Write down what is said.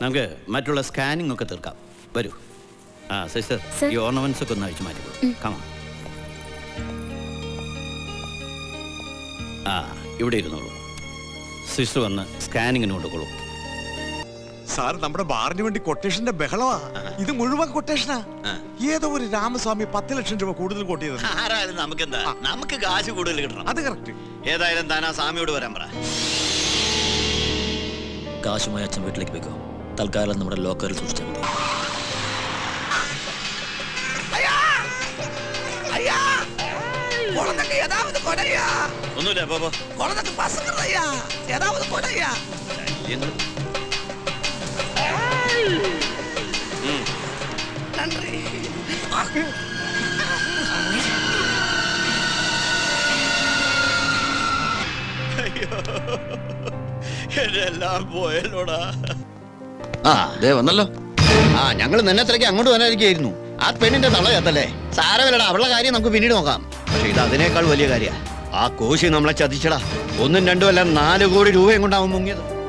നമുക്ക് മറ്റുള്ള സ്കാനിംഗ് ഒക്കെ തീർക്കാം വരൂ ആ സിസ്റ്റർ Sir. ഈ ഓർണമെന്റ്സ് ഒക്കെ ഒന്ന് അഴിച്ചു മാറ്റിക്കോളൂ കമാ ആ ഇവിടെ ഇരുന്നോളൂ സിസ്റ്റർ വന്ന് സ്കാനിങ്ങിന് കൊണ്ടുകൊള്ളൂ സാർ നമ്മുടെ ബാറിന് വേണ്ടി കൊട്ടേഷന്റെ ബഹളമാ ഇത് മുഴുവൻ കൊട്ടേഷനാ ഏതോ ഒരു രാമസ്വാമി പത്ത് ലക്ഷം രൂപ കൂടുതൽ കൊട്ടിയത് ആരായാലും നമുക്കെന്താ നമുക്ക് കാശ് കൂടുതൽ കിട്ടണം അത് കറക്റ്റ് ഏതായാലും താൻ ആ സ്വാമിയോട് വരാൻ പറ കാശുമായി അച്ഛൻ വീട്ടിലേക്ക് പോയിക്കോ തൽക്കാലം നമ്മുടെ ലോക്കറിൽ സൂക്ഷിച്ചാൽ മതി ഒന്നുമില്ല പോ, പോ എല്ലാം പോയല്ലോടാ ആ ദേ വന്നല്ലോ ആ ഞങ്ങൾ നിന്നത്രയ്ക്ക് അങ്ങോട്ട് വരാനിരിക്കുകയായിരുന്നു ആ പെണ്ണിന്റെ തള ചേത്തല്ലേ സാരമില്ലടാ അവളുടെ കാര്യം നമുക്ക് പിന്നീട് നോക്കാം പക്ഷെ ഇത് അതിനേക്കാൾ വലിയ കാര്യ ആ കോശി നമ്മളെ ചതിച്ചടാ ഒന്നും രണ്ടും അല്ല നാല് കോടി രൂപയും കൊണ്ടാവും മുങ്ങിയത്